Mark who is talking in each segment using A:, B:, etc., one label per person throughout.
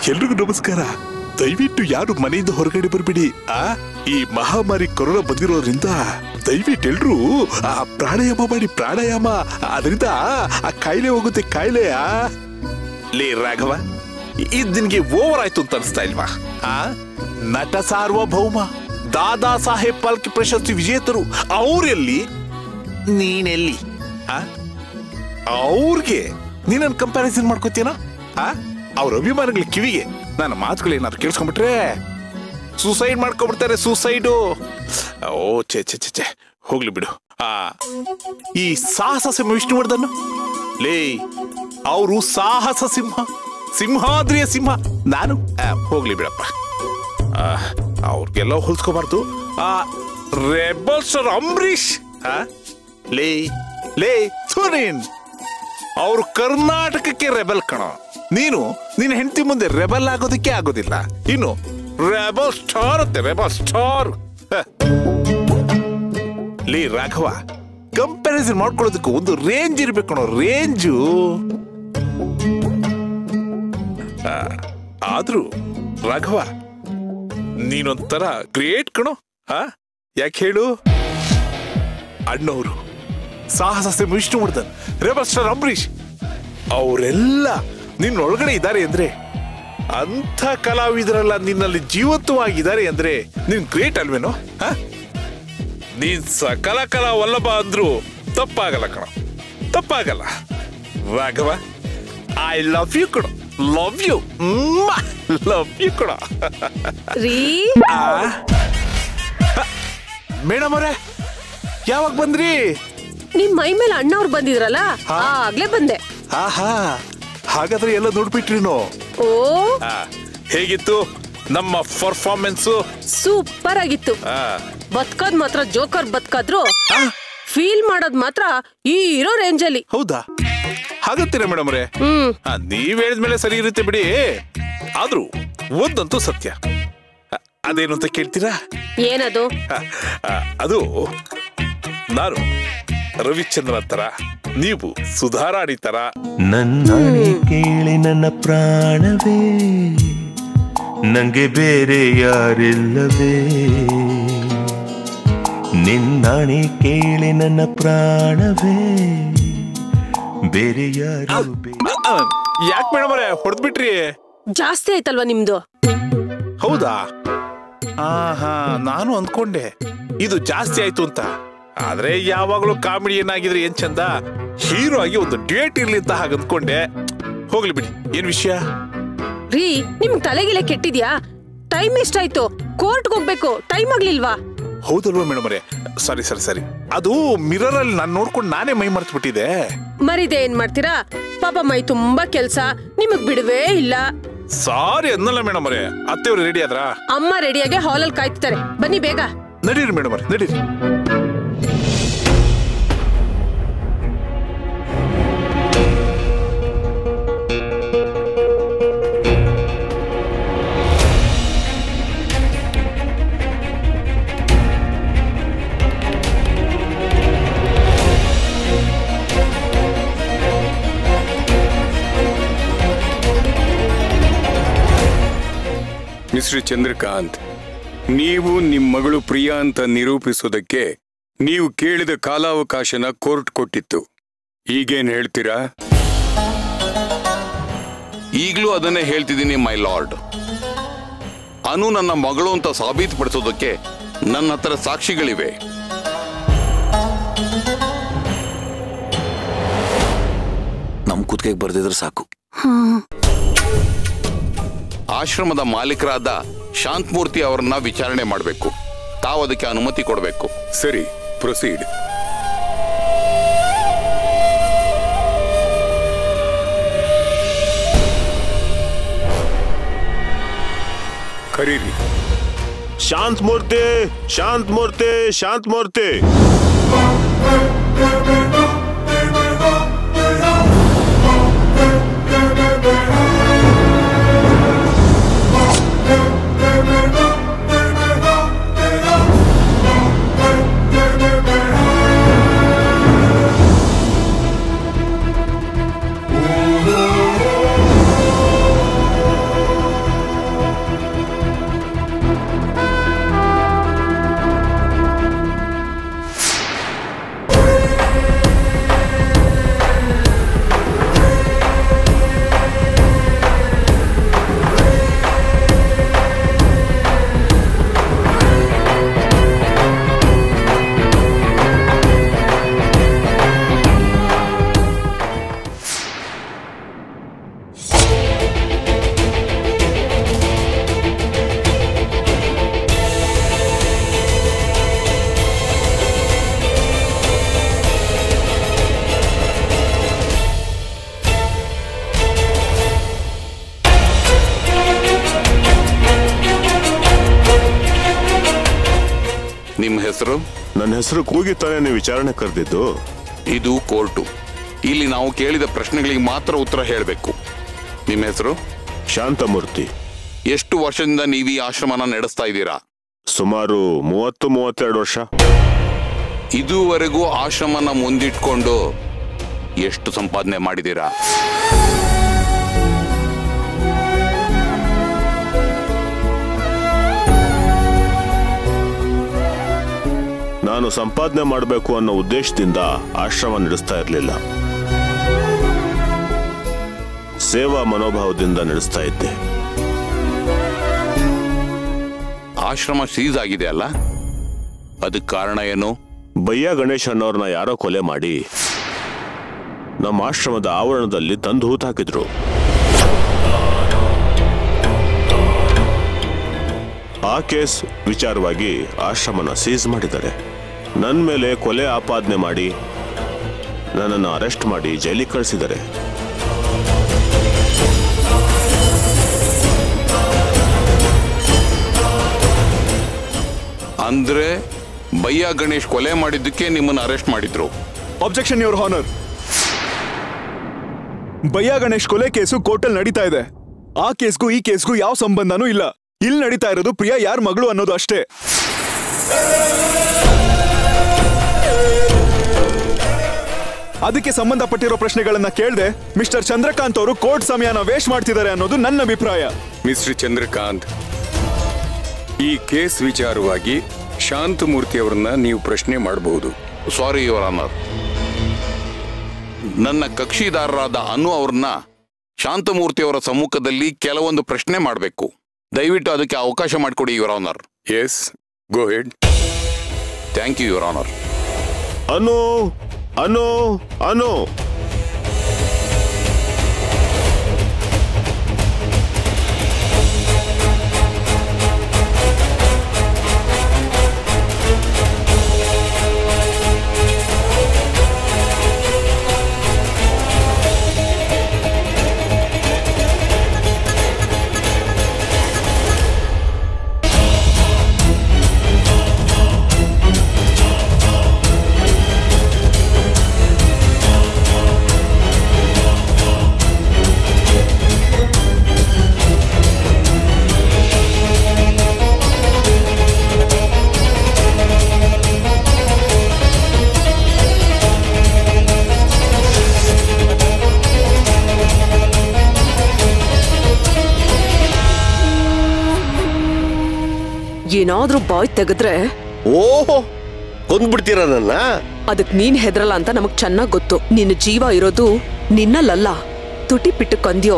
A: ಎಲ್ರಿಗೂ ನಮಸ್ಕಾರ ದಯವಿಟ್ಟು ಯಾರು ಮನೆಯಿಂದ ಹೊರಗಡೆ ಬರ್ಬಿಡಿ ಆ ಈ ಮಹಾಮಾರಿ ಕೊರೋನಾ ಬಂದಿರೋದ್ರಿಂದ ದಯವಿಟ್ಟು ಎಲ್ರು ಆ ಪ್ರಾಣಾಯಾಮ ಮಾಡಿ ಪ್ರಾಣಾಯಾಮ ಅದರಿಂದ ಆ ಕಾಯಿಲೆ ಹೋಗುತ್ತೆ ಕಾಯಿಲೆ ಆ ಲೇ ರಾಘವ ಇದು ನಿನ್ಗೆ ಓವರ್ ಆಯ್ತು ಅಂತ ಅನಿಸ್ತಾ ಇಲ್ವಾ ಆ ನಟ ಸಾರ್ವಭೌಮ ದಾದಾ ಸಾಹೇಬ್ ಪಾಲ್ಕೆ ಪ್ರಶಸ್ತಿ ವಿಜೇತರು ಅವ್ರೆಲ್ಲಿ ನೀನೆಲ್ಲಿ ಆ ಅವ್ರಿಗೆ ನೀನನ್ ಕಂಪ್ಯಾರಿಸನ್ ಮಾಡ್ಕೋತೀನ ಆ ಅವ್ರ ಅಭಿಮಾನಿಗಳ ಕಿವಿಗೆ ನನ್ನ ಮಾತುಗಳು ಏನಾದ್ರು ಕೇಳಿಸ್ಕೊಂಡ್ಬಿಟ್ರೆ ಸೂಸೈಡ್ ಮಾಡ್ಕೊಂಡ್ಬಿಡ್ತಾರೆ ಸೂಸೈಡು ಓ ಛೇ ಛೇ ಛೇ ಛೇ ಹೋಗ್ಲಿ ಬಿಡು ಆ ಈ ಸಾಹಸ ಸಿಂಹ ವಿಷ್ಣುವರ್ಧನ್ ಲೇ ಅವರು ಸಾಹಸ ಸಿಂಹ ಸಿಂಹಾದ್ರಿಯ ಸಿಂಹ ನಾನು ಆ, ಹೋಗ್ಲಿ ಬಿಡಪ್ಪ ಆ, ಅವ್ರಿಗೆಲ್ಲ ಹೋಲ್ಸ್ಕೋಬಾರ್ದು ಆ ರೆಬಲ್ ಸ್ಟಾರ್ ಅಂಬರೀಷ್ ಆ, ಲೇ ಲೇ ಸುನೀನ್ ಅವರು ಕರ್ನಾಟಕಕ್ಕೆ ರೆಬಲ್ ಕಣ ನೀನು ನಿನ್ನ ಹೆಂಡತಿ ಮುಂದೆ ರೆಬಲ್ ಆಗೋದಕ್ಕೆ ಆಗೋದಿಲ್ಲ ಇನ್ನು ರೆಬಲ್ ಸ್ಟಾರ್ ಅಂತೆ ರೆಬಲ್ ಸ್ಟಾರ್ ಹ. ಲೇ ರಾಘವ ಕಂಪ್ಯಾರಿಸನ್ ಮಾಡ್ಕೊಳ್ಳೋದಕ್ಕೆ ಒಂದು ರೇಂಜ್ ಇರ್ಬೇಕು ಕಣೋ ರೇಂಜು ಆ, ಆದ್ರೂ ರಾಘವ ನೀನೊಂಥರ ಗ್ರೇಟ್ ಕಣೋ ಆ ಯಾಕೆ ಹೇಳು ಅಣ್ಣವರು ಸಾಹಸ ಸಿಂಹ ವಿಷ್ಣುವರ್ಧನ್ ರೆಬಲ್ ಸ್ಟಾರ್ ಅಂಬರೀಷ್ ಅವರೆಲ್ಲ ನಿನ್ನೊಳಗಡೆ ಇದ್ದಾರೆ ಅಂದ್ರೆ ಅಂಥ ಕಲಾವಿದರೆಲ್ಲ ನಿನ್ನಲ್ಲಿ ಜೀವಂತವಾಗಿದ್ದಾರೆ ಅಂದ್ರೆ ನೀನ್ ಗ್ರೇಟ್ ಅಲ್ವೇನೋ ಹ? ನೀನ್ ಸಕಲ ಕಲಾ ವಲ್ಲಭ ಅಂದ್ರು ತಪ್ಪಾಗಲ್ಲ ಕಣ ತಪ್ಪಾಗಲ್ಲ ರಾಘವ ಐ ಲವ್ ಯು ಕಣ ಲವ್ ಯು ಲವ್ ಯು ಕಣ
B: ರೀ
A: ಮೇಡಮ್ ಅವರೇ ಯಾವಾಗ ಬಂದ್ರಿ
B: ನಿಮ್ ಮೈ ಮೇಲೆ ಅಣ್ಣವ್ರು ಬಂದಿದ್ರಲ್ಲ ಆಗ್ಲೇ ಬಂದೆ
A: ಆಹಾ ಹಾಗಾದ್ರೆ ಎಲ್ಲ ನೋಡ್ಬಿಟ್ರಿನೋ
B: ಓ
A: ಆ, ಹೇಗಿತ್ತು ನಮ್ಮ ಪರ್ಫಾರ್ಮೆನ್ಸ್
B: ಸೂಪರ್ ಆಗಿತ್ತು ಬದ್ಕೋದ್ ಮಾತ್ರ ಜೋಕರ್ ಬದ್ಕಾದ್ರು ಫೀಲ್ ಮಾಡೋದ್ ಮಾತ್ರ ಈ ಇರೋ ರೇಂಜ್ ಅಲ್ಲಿ
A: ಹೌದಾ ಹಾಗಂತೀರಾ ಮೇಡಮ್ ಅವರೇ
B: ಹ್ಮ್
A: ನೀವ್ ಹೇಳಿದ್ಮೇಲೆ ಸರಿ ಇರುತ್ತೆ ಬಿಡಿ ಆದ್ರೂ ಒಂದಂತೂ ಸತ್ಯ ಆ, ಅದೇನು ಅಂತ ಕೇಳ್ತೀರಾ
B: ಏನದು
A: ಆ, ಆ, ಅದು ನಾನು ರವಿಚಂದ್ರನ್ ತರ ನೀವು ಸುಧಾರಾಣಿ ತರ
C: ನನ್ನಾಣೆ ಕೇಳಿ ನನ್ನ ಪ್ರಾಣವೇ ನಂಗೆ ಬೇರೆ ಯಾರಿಲ್ಲವೇ ನಿನ್ನಾಣೆ ಕೇಳಿ ನನ್ನ ಪ್ರಾಣವೇ ಬೇರೆ ಯಾರು ಬೇ-
A: ಯಾಕೆ ಮೇಡಮ್ ಅವರೇ ಹೊಡೆದ್ಬಿಟ್ರಿ
B: ಜಾಸ್ತಿ ಆಯ್ತಲ್ವಾ ನಿಮ್ದು
A: ಹೌದಾ ಹಾ ನಾನು ಅಂದ್ಕೊಂಡೆ ಇದು ಜಾಸ್ತಿ ಆಯ್ತು ಅಂತ ಆದ್ರೆ ಯಾವಾಗ್ಲೂ ಕಾಮಿಡಿ ಏನಾಗಿದ್ರೆ ಏನ್ ಚಂದ ಹೀರೋ ಆಗಿ ಒಂದು ಡೇಟ್ ಇರ್ಲಿ ಅಂತ ಹಾಗೆ ಅಂದ್ಕೊಂಡೆ ಹೋಗ್ಲಿ ಬಿಡಿ ಏನ್ ವಿಷಯ
B: ರೀ ನಿಮ್ ತಲೆಗಿಲೆ ಕೆಟ್ಟಿದ್ಯಾ ಟೈಮ್ ಎಷ್ಟಾಯ್ತು ಕೋರ್ಟ್ಗೆ ಹೋಗ್ಬೇಕು ಟೈಮ್ ಆಗ್ಲಿಲ್ವಾ
A: ಹೌದಲ್ವಾ ಮೇಡಮ್ ಅವರೇ ಸರಿ ಸರಿ ಸರಿ ಅದು ಮಿರರ್ ಅಲ್ಲಿ ನಾನು ನೋಡ್ಕೊಂಡು ನಾನೇ ಮೈ ಮರ್ತು ಬಿಟ್ಟಿದೆ
B: ಮರಿದೆ ಏನ್ ಮಾಡ್ತೀರಾ ಪಾಪ ಮೈ ತುಂಬಾ ಕೆಲ್ಸ ನಿಮಗ್ ಬಿಡುವೇ ಇಲ್ಲ
A: ಸಾರಿ ಅನ್ನಲ್ಲ ಮೇಡಮ್ ಅವರೇ ಅತ್ತೆಯವರು ರೆಡಿ ಆದ್ರಾ
B: ಅಮ್ಮ ರೆಡಿಯಾಗಿ ಹಾಲಲ್ಲಿ ಕಾಯ್ತಿದ್ದಾರೆ ಬನ್ನಿ ಬೇಗ
A: ನಡೀರಿ ಮೇಡಮ್ ಅವರೇ ನಡೀರಿ
D: ಮಿಸ್ಟರ್ ಚಂದ್ರಕಾಂತ್ ನೀವು ನಿಮ್ಮ ಮಗಳು ಪ್ರಿಯಾ ಅಂತ ನಿರೂಪಿಸೋದಕ್ಕೆ ನೀವು ಕೇಳಿದ ಕಾಲಾವಕಾಶನ ಕೋರ್ಟ್ ಕೊಟ್ಟಿತ್ತು ಈಗೇನ್ ಹೇಳ್ತೀರಾ
E: ಈಗಲೂ ಅದನ್ನೇ ಹೇಳ್ತಿದ್ದೀನಿ ಮೈ ಲಾರ್ಡ್ ಅನು ನನ್ನ ಮಗಳು ಅಂತ ಸಾಬೀತುಪಡಿಸೋದಕ್ಕೆ ನನ್ನ ಹತ್ರ ಸಾಕ್ಷಿಗಳಿವೆ ನಮ್ ಕುತ್ತಿಗೆಗೆ ಬರ್ದಿದ್ರೆ ಸಾಕು ಆಶ್ರಮದ ಮಾಲೀಕರಾದ ಶಾಂತಮೂರ್ತಿ ಅವರನ್ನ ವಿಚಾರಣೆ ಮಾಡಬೇಕು ತಾವು ಅದಕ್ಕೆ ಅನುಮತಿ ಕೊಡಬೇಕು
D: ಸರಿ ಪ್ರೊಸೀಡ್ ಕರೀರಿ
F: ಶಾಂತ್ ಮೂರ್ತಿ ಶಾಂತ್ ಮೂರ್ತಿ ಶಾಂತ್ ಮೂರ್ತಿ
E: ಹೆಸರು
F: ನನ್ನ ಹೆಸರು ಕೂಗಿ ತಾನೇ ನೀವು ವಿಚಾರಣೆ ಕರೆದಿದ್ದು
E: ಇದು ಕೋರ್ಟು ಇಲ್ಲಿ ನಾವು ಕೇಳಿದ ಪ್ರಶ್ನೆಗಳಿಗೆ ಮಾತ್ರ ಉತ್ತರ ಹೇಳಬೇಕು ನಿಮ್ಮ ಹೆಸರು
F: ಶಾಂತಮೂರ್ತಿ
E: ಎಷ್ಟು ವರ್ಷದಿಂದ ನೀವು ಈ ಆಶ್ರಮನ ನಡೆಸ್ತಾ ಇದ್ದೀರಾ
F: ಸುಮಾರು ಮೂವತ್ತು ಮೂವತ್ತೆರಡು ವರ್ಷ
E: ಇದುವರೆಗೂ ಆಶ್ರಮನ ಮುಂದಿಟ್ಕೊಂಡು ಎಷ್ಟು ಸಂಪಾದನೆ ಮಾಡಿದ್ದೀರಾ
F: ನಾನು ಸಂಪಾದನೆ ಮಾಡಬೇಕು ಅನ್ನೋ ಉದ್ದೇಶದಿಂದ ಆಶ್ರಮ ನಡೆಸ್ತಾ ಇರಲಿಲ್ಲ ಸೇವಾ ಮನೋಭಾವದಿಂದ ನಡೆಸ್ತಾ ಇದ್ದೆ
E: ಆಶ್ರಮ ಸೀಸ್ ಆಗಿದೆ ಅಲ್ಲ ಅದಕ್ಕೆ ಕಾರಣ ಏನು
F: ಬಯ್ಯ ಗಣೇಶ್ ಅನ್ನೋರ್ನ ಯಾರೋ ಕೊಲೆ ಮಾಡಿ ನಮ್ಮ ಆಶ್ರಮದ ಆವರಣದಲ್ಲಿ ತಂದು ಹೂತಾಕಿದ್ರು ಆ ಕೇಸ್ ವಿಚಾರವಾಗಿ ಆಶ್ರಮನ ಸೀಸ್ ಮಾಡಿದ್ದಾರೆ ನನ್ನ ಮೇಲೆ ಕೊಲೆ ಆಪಾದನೆ ಮಾಡಿ ನನ್ನನ್ನು ಅರೆಸ್ಟ್ ಮಾಡಿ ಜೈಲಿಗೆ ಕಳಿಸಿದ್ದಾರೆ
E: ಅಂದ್ರೆ ಬಯ್ಯ ಗಣೇಶ್ ಕೊಲೆ ಮಾಡಿದ್ದಕ್ಕೆ ನಿಮ್ಮನ್ನ ಅರೆಸ್ಟ್ ಮಾಡಿದ್ರು
G: ಅಬ್ಜೆಕ್ಷನ್ ಯುವರ್ ಹಾನರ್ ಬಯ್ಯ ಗಣೇಶ್ ಕೊಲೆ ಕೇಸು ಕೋರ್ಟಲ್ ನಡೀತಾ ಇದೆ ಆ ಕೇಸ್ಗೂ ಈ ಕೇಸ್ಗೂ ಯಾವ ಸಂಬಂಧನೂ ಇಲ್ಲ ಇಲ್ಲಿ ನಡೀತಾ ಇರೋದು ಪ್ರಿಯಾ ಯಾರ್ ಮಗಳು ಅನ್ನೋದು ಅಷ್ಟೇ ಅದಕ್ಕೆ ಸಂಬಂಧಪಟ್ಟಿರೋ ಪ್ರಶ್ನೆಗಳನ್ನ ಕೇಳದೆ ಮಿಸ್ಟರ್ ಚಂದ್ರಕಾಂತ್ ಅವರು ಕೋರ್ಟ್ ಸಮಯನ ವೇಸ್ಟ್ ಮಾಡ್ತಿದ್ದಾರೆ ಅನ್ನೋದು ನನ್ನ ಅಭಿಪ್ರಾಯ
D: ಮಿಸ್ಟರ್ ಚಂದ್ರಕಾಂತ್ ಈ ಕೇಸ್ ವಿಚಾರವಾಗಿ ಶಾಂತಮೂರ್ತಿ ಅವರನ್ನ ನೀವು ಪ್ರಶ್ನೆ ಮಾಡಬಹುದು
E: ಸಾರಿ ಯುವರ್ ಆನರ್ ನನ್ನ ಕಕ್ಷಿದಾರರಾದ ಅನು ಅವ್ರನ್ನ ಶಾಂತಮೂರ್ತಿ ಅವರ ಸಮ್ಮುಖದಲ್ಲಿ ಕೆಲವೊಂದು ಪ್ರಶ್ನೆ ಮಾಡಬೇಕು ದಯವಿಟ್ಟು ಅದಕ್ಕೆ ಅವಕಾಶ ಮಾಡಿಕೊಡಿ your honour
D: yes go ahead
E: thank you your honour
F: Anu Anu Anu
B: ಏನಾದ್ರೂ ಬಾಯ್ ತೆಗೆದ್ರೆ
H: ಓಹೋ ಕೊಂದ್ಬಿಡ್ತೀರ ನನ್ನ
B: ಅದಕ್ ನೀನ್ ಹೆದ್ರಲ್ಲ ಅಂತ ನಮಗ್ ಚೆನ್ನಾಗ್ ಗೊತ್ತು ನಿನ್ನ ಜೀವ ಇರೋದು ನಿನ್ನಲ್ಲಲ್ಲ ತುಟಿ ಪಿಟ್ಟು ಕಂದ್ಯೋ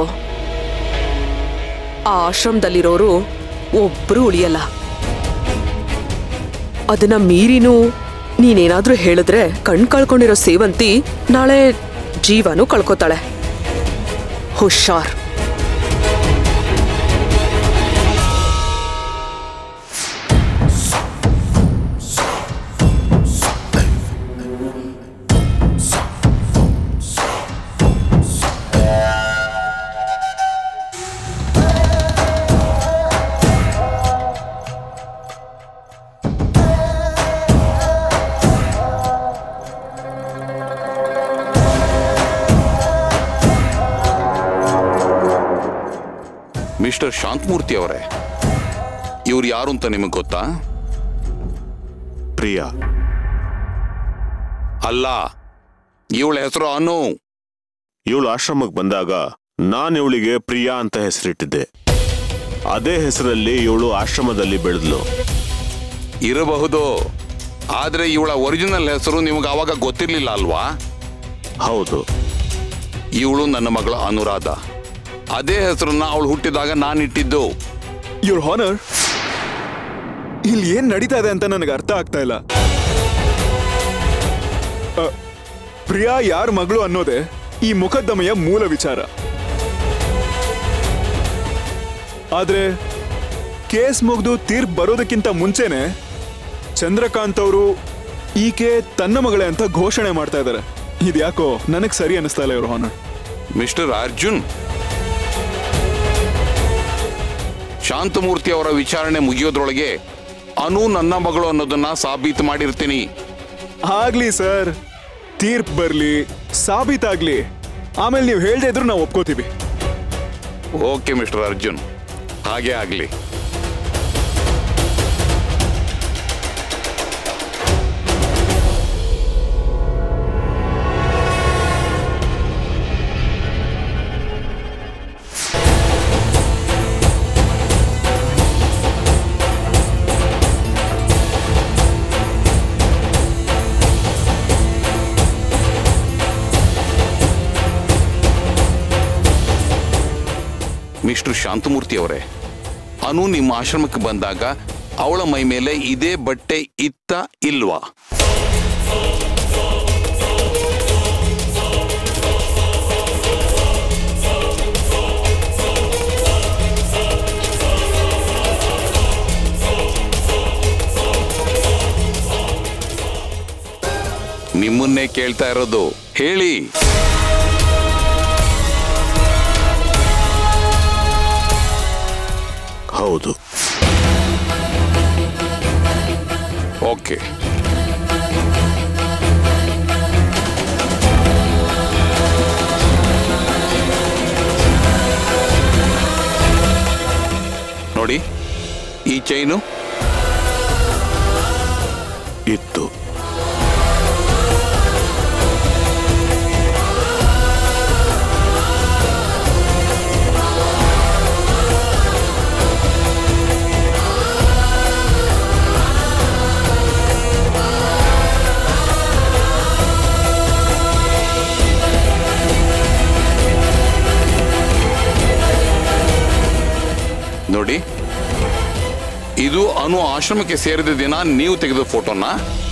B: ಆ ಆಶ್ರಮದಲ್ಲಿರೋರು ಒಬ್ರು ಉಳಿಯಲ್ಲ ಅದನ್ನ ಮೀರಿನೂ ನೀನೇನಾದ್ರೂ ಹೇಳಿದ್ರೆ ಕಣ್ ಕಳ್ಕೊಂಡಿರೋ ಸೇವಂತಿ ನಾಳೆ ಜೀವನೂ ಕಳ್ಕೊತಾಳೆ ಹುಷಾರ್
E: ಮಿಸ್ಟರ್ ಶಾಂತಮೂರ್ತಿ ಅವರೇ ಇವ್ರು ಯಾರು ಅಂತ ನಿಮಗೆ ಗೊತ್ತಾ
F: ಪ್ರಿಯಾ
E: ಅಲ್ಲ ಇವಳ ಹೆಸರು ಅನು
F: ಇವಳು ಆಶ್ರಮಕ್ಕೆ ಬಂದಾಗ ನಾನು ಇವಳಿಗೆ ಪ್ರಿಯಾ ಅಂತ ಹೆಸರಿಟ್ಟಿದ್ದೆ ಅದೇ ಹೆಸರಲ್ಲಿ ಇವಳು ಆಶ್ರಮದಲ್ಲಿ ಬೆಳೆದ್ಲು
E: ಇರಬಹುದು ಆದ್ರೆ ಇವಳ ಒರಿಜಿನಲ್ ಹೆಸರು ನಿಮಗೆ ಆವಾಗ ಗೊತ್ತಿರ್ಲಿಲ್ಲ ಅಲ್ವಾ
F: ಹೌದು
E: ಇವಳು ನನ್ನ ಮಗಳ ಅನುರಾಧ ಅದೇ ಹೆಸರನ್ನ ಅವಳು ಹುಟ್ಟಿದಾಗ ನಾನು ಇಟ್ಟಿದ್ದು
G: ಯುವರ್ ಹಾನರ್ ಇಲ್ಲಿ ಏನ್ ನಡೀತಾ ಇದೆ ಅಂತ ನನಗೆ ಅರ್ಥ ಆಗ್ತಾ ಇಲ್ಲ ಅ, ಪ್ರಿಯಾ ಯಾರ ಮಗಳು ಅನ್ನೋದೇ ಈ ಮೊಕದ್ದಮೆಯ ಮೂಲ ವಿಚಾರ ಆದ್ರೆ ಕೇಸ್ ಮುಗಿದು ತೀರ್ಪು ಬರೋದಕ್ಕಿಂತ ಮುಂಚೆನೆ ಚಂದ್ರಕಾಂತ್ ಅವರು ಈಕೆ ತನ್ನ ಮಗಳೇ ಅಂತ ಘೋಷಣೆ ಮಾಡ್ತಾ ಇದ್ದಾರೆ ಇದ್ಯಾಕೋ ನನಗೆ ಸರಿ ಅನಿಸ್ತಾ ಇಲ್ಲ ಇವ್ರ ಹಾನರ್
E: ಮಿಸ್ಟರ್ ಅರ್ಜುನ್ ಶಾಂತಮೂರ್ತಿ ಅವರ ವಿಚಾರಣೆ ಮುಗಿಯೋದ್ರೊಳಗೆ ಅನು ನನ್ನ ಮಗಳು ಅನ್ನೋದನ್ನ ಸಾಬೀತು ಮಾಡಿರ್ತೀನಿ
G: ಆಗ್ಲಿ ಸರ್ ತೀರ್ಪ್ ಬರ್ಲಿ ಸಾಬೀತಾಗ್ಲಿ ಆಮೇಲೆ ನೀವು ಹೇಳ್ದೆ ಇದ್ರು ನಾವು ಒಪ್ಕೋತೀವಿ
E: ಓಕೆ ಮಿಸ್ಟರ್ ಅರ್ಜುನ್ ಹಾಗೆ ಆಗ್ಲಿ ಮಿಸ್ಟರ್ ಶಾಂತಮೂರ್ತಿ ಅವರೇ ಅನು ನಿಮ್ಮ ಆಶ್ರಮಕ್ಕೆ ಬಂದಾಗ ಅವಳ ಮೈ ಮೇಲೆ ಇದೇ ಬಟ್ಟೆ ಇತ್ತ ಇಲ್ವಾ ನಿಮ್ಮನ್ನೇ ಕೇಳ್ತಾ ಇರೋದು ಹೇಳಿ
F: ಹೌದು
E: ಓಕೆ ನೋಡಿ ಈ ಚೈನು
F: ಇತ್ತು
E: ನೋಡಿ ಇದು ಅನು ಆಶ್ರಮಕ್ಕೆ ಸೇರಿದ ದಿನ ನೀವು ತೆಗೆದ ಫೋಟೋನ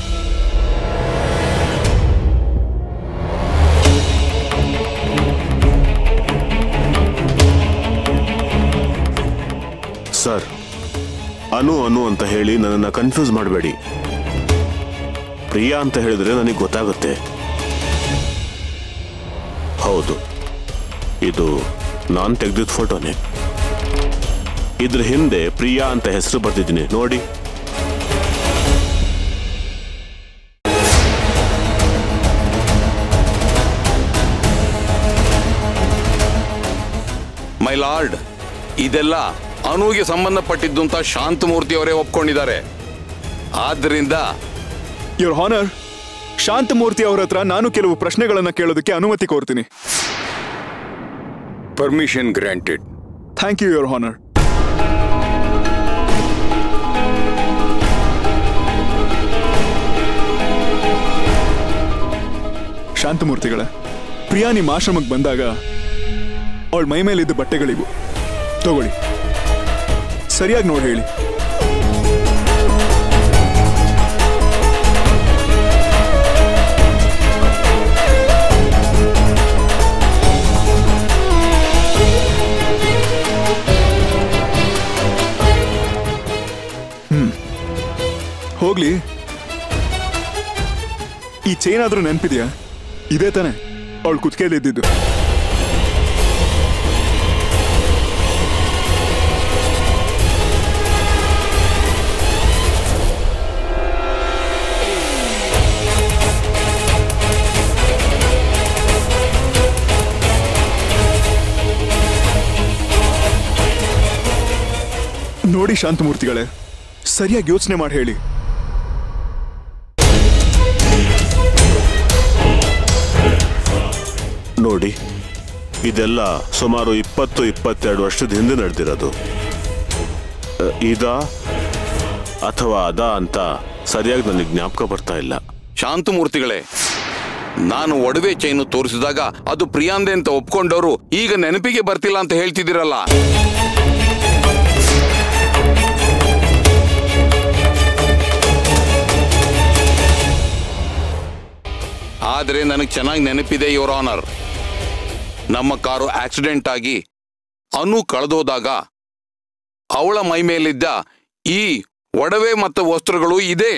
F: ಸರ್ ಅನು ಅನು ಅಂತ ಹೇಳಿ ನನ್ನನ್ನು ಕನ್ಫ್ಯೂಸ್ ಮಾಡಬೇಡಿ ಪ್ರಿಯಾ ಅಂತ ಹೇಳಿದ್ರೆ ನನಗೆ ಗೊತ್ತಾಗುತ್ತೆ ಹೌದು ಇದು ನಾನು ತೆಗೆದಿದ್ದ ಫೋಟೋನೇ ಇದ್ರ ಹಿಂದೆ ಪ್ರಿಯಾ ಅಂತ ಹೆಸರು ಬರ್ತಿದ್ದೀನಿ ನೋಡಿ
E: ಮೈ ಲಾರ್ಡ್ ಇದೆಲ್ಲ ಅನುಗೆ ಸಂಬಂಧಪಟ್ಟಿದ್ದು ಅಂತ ಶಾಂತಮೂರ್ತಿ ಅವರೇ ಒಪ್ಕೊಂಡಿದ್ದಾರೆ ಆದ್ದರಿಂದ
G: ಯುವರ್ ಹಾನರ್ ಶಾಂತಮೂರ್ತಿ ಅವ್ರ ಹತ್ರ ನಾನು ಕೆಲವು ಪ್ರಶ್ನೆಗಳನ್ನ ಕೇಳೋದಕ್ಕೆ ಅನುಮತಿ ಕೋರ್ತೀನಿ
D: permission granted
G: thank you your honour ಶಾಂತಮೂರ್ತಿಗಳೇ ಪ್ರಿಯಾ ನಿಮ್ಮ ಆಶ್ರಮಕ್ಕೆ ಬಂದಾಗ ಅವಳ ಮೈ ಮೇಲಿದ್ದ ಬಟ್ಟೆಗಳಿವು ತಗೊಳ್ಳಿ ಸರಿಯಾಗಿ ನೋಡಿ ಹೇಳಿ ಹೋಗ್ಲಿ ಈ ಚೈನ್ ಆದ್ರೂ ನೆನ್ಪಿದ್ಯಾ ಇದೇ ತಾನೆ ಅವಳು ಕುತ್ಕೆಯಲ್ಲಿ ಇದ್ದಿದ್ದು ನೋಡಿ ಶಾಂತಮೂರ್ತಿಗಳೇ ಸರಿಯಾಗಿ ಯೋಚನೆ ಮಾಡಿ ಹೇಳಿ
F: ನೋಡಿ ಇದೆಲ್ಲ ಸುಮಾರು ಇಪ್ಪತ್ತು ಇಪ್ಪತ್ತೆರಡು ವರ್ಷದ ಹಿಂದೆ ನಡೆದಿರೋದು ಅ, ಇದಾ ಅಥವಾ ಅದಾ ಅಂತ ಸರಿಯಾಗಿ ನನಗೆ ಜ್ಞಾಪಕ ಬರ್ತಾ ಇಲ್ಲ
E: ಶಾಂತಮೂರ್ತಿಗಳೇ ನಾನು ಒಡವೆ ಚೈನು ತೋರಿಸಿದಾಗ ಅದು ಪ್ರಿಯಾಂದೆ ಅಂತ ಒಪ್ಕೊಂಡವರು ಈಗ ನೆನಪಿಗೆ ಬರ್ತಿಲ್ಲ ಅಂತ ಹೇಳ್ತಿದ್ದೀರಲ್ಲ ಆದರೆ ನನಗೆ ಚೆನ್ನಾಗಿ ನೆನಪಿದೆ ಯುವರ್ ಆನರ್ ನಮ್ಮ ಕಾರು ಆಕ್ಸಿಡೆಂಟ್ ಆಗಿ ಅನು ಕಳೆದೋದಾಗ ಅವಳ ಮೈ ಮೇಲಿದ್ದ ಈ ಒಡವೆ ಮತ್ತು ವಸ್ತ್ರಗಳು ಇದೆ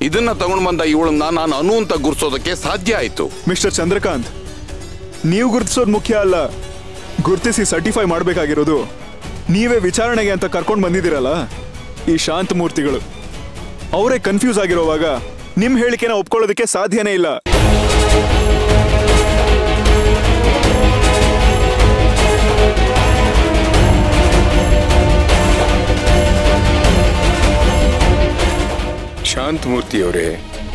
E: ಇದನ್ನ ತಗೊಂಡ್ ಬಂದ ಇವಳನ್ನ ನಾನು ಅನು ಅಂತ ಗುರ್ಸೋದಕ್ಕೆ ಸಾಧ್ಯ ಆಯ್ತು
G: ಮಿಸ್ಟರ್ ಚಂದ್ರಕಾಂತ್ ನೀವು ಗುರುತಿಸೋದು ಮುಖ್ಯ ಅಲ್ಲ ಗುರುತಿಸಿ ಸರ್ಟಿಫೈ ಮಾಡಬೇಕಾಗಿರೋದು ನೀವೇ ವಿಚಾರಣೆಗೆ ಅಂತ ಕರ್ಕೊಂಡು ಬಂದಿದ್ದೀರಲ್ಲ ಈ ಶಾಂತ ಮೂರ್ತಿಗಳು ಅವರೇ ಕನ್ಫ್ಯೂಸ್ ಆಗಿರೋವಾಗ ನಿಮ್ ಹೇಳಿಕೆನ ಒಪ್ಕೊಳ್ಳೋದಕ್ಕೆ ಸಾಧ್ಯನೇ ಇಲ್ಲ
D: ಶಾಂತಮೂರ್ತಿಯವರೇ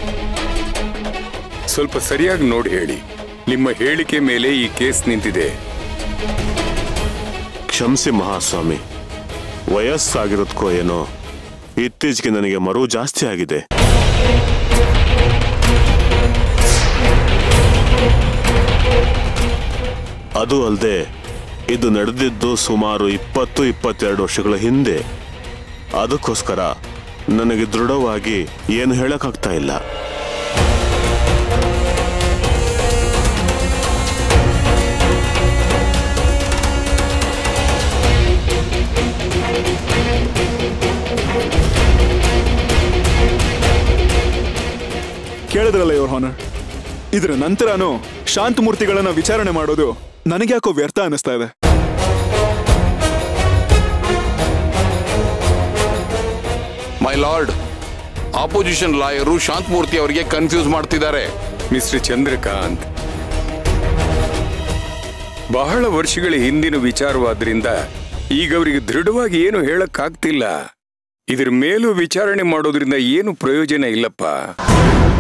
D: ಸ್ವಲ್ಪ ಸರಿಯಾಗಿ ನೋಡಿ ಹೇಳಿ ನಿಮ್ಮ ಹೇಳಿಕೆ ಮೇಲೆ ಈ ಕೇಸ್ ನಿಂತಿದೆ
F: ಕ್ಷಮಿಸಿ ಮಹಾಸ್ವಾಮಿ ವಯಸ್ಸಾಗಿರೋದ್ಕೋ ಏನೋ ಇತ್ತೀಚೆಗೆ ನನಗೆ ಮರು ಜಾಸ್ತಿ ಆಗಿದೆ ಅದು ಅಲ್ಲದೆ ಇದು ನಡೆದಿದ್ದು ಸುಮಾರು ಇಪ್ಪತ್ತು ಇಪ್ಪತ್ತೆರಡು ವರ್ಷಗಳ ಹಿಂದೆ ಅದಕ್ಕೋಸ್ಕರ ನನಗೆ ದೃಢವಾಗಿ ಏನು ಹೇಳಕ್ಕಾಗ್ತಾ ಇಲ್ಲ
G: ಕೇಳಿದ್ರಲ್ಲ ಇವ್ರ ಹಾನರ್ ಇದ್ರ ನಂತರನೂ ಶಾಂತ ಮೂರ್ತಿಗಳನ್ನ ವಿಚಾರಣೆ ಮಾಡೋದು ನನಗ್ಯಾಕೋ ವ್ಯರ್ಥ ಅನಿಸ್ತಾ ಇದೆ
E: my lord opposition lawyer Shanthamurthy ಅವರಿಗೆ ಕನ್ಫ್ಯೂಸ್ ಮಾಡ್ತಿದ್ದಾರೆ
D: ಮಿಸ್ಟರ್ ಚಂದ್ರಕಾಂತ್ ಬಹಳ ವರ್ಷಗಳ ಹಿಂದಿನ ವಿಚಾರವಾದ್ರಿಂದ ಈಗ ಅವರಿಗೆ ದೃಢವಾಗಿ ಏನು ಹೇಳಕ್ಕಾಗ್ತಿಲ್ಲ ಇದ್ರ ಮೇಲೂ ವಿಚಾರಣೆ ಮಾಡೋದ್ರಿಂದ ಏನು ಪ್ರಯೋಜನ ಇಲ್ಲಪ್ಪ